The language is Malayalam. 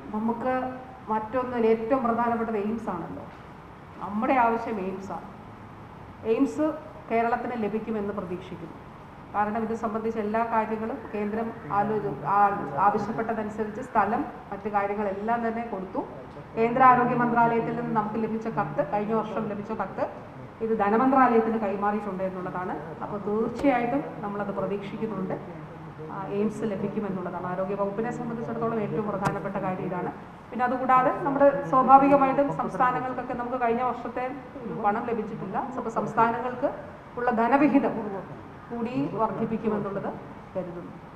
നമുക്ക് മറ്റൊന്നിൽ ഏറ്റവും പ്രധാനപ്പെട്ടത് എയിംസ് ആണല്ലോ നമ്മുടെ ആവശ്യം എയിംസാണ് എയിംസ് കേരളത്തിന് ലഭിക്കുമെന്ന് പ്രതീക്ഷിക്കുന്നു കാരണം ഇത് സംബന്ധിച്ച എല്ലാ കാര്യങ്ങളും കേന്ദ്രം ആലോചി ആ- ആവശ്യപ്പെട്ടതനുസരിച്ച് സ്ഥലം മറ്റു കാര്യങ്ങളെല്ലാം തന്നെ കൊടുത്തു കേന്ദ്ര ആരോഗ്യ മന്ത്രാലയത്തിൽ നിന്ന് നമുക്ക് ലഭിച്ച കത്ത് കഴിഞ്ഞ വർഷം ലഭിച്ച കത്ത് ഇത് ധനമന്ത്രാലയത്തിന് കൈമാറിയിട്ടുണ്ട് എന്നുള്ളതാണ് അപ്പോൾ തീർച്ചയായിട്ടും നമ്മളത് പ്രതീക്ഷിക്കുന്നുണ്ട് ആ, എയിംസ് ലഭിക്കുമെന്നുള്ളതാണ് ആരോഗ്യ വകുപ്പിനെ സംബന്ധിച്ചിടത്തോളം ഏറ്റവും പ്രധാനപ്പെട്ട കാര്യം ഇതാണ് പിന്നെ അതുകൂടാതെ നമ്മുടെ സ്വാഭാവികമായിട്ടും സംസ്ഥാനങ്ങൾക്കൊക്കെ നമുക്ക് കഴിഞ്ഞ വർഷത്തെ പണം ലഭിച്ചിട്ടില്ല അപ്പോൾ സംസ്ഥാനങ്ങൾക്ക് ഉള്ള ധനവിഹിതം കൂടി വർദ്ധിപ്പിക്കുമെന്നുള്ളത് കരുതുന്നു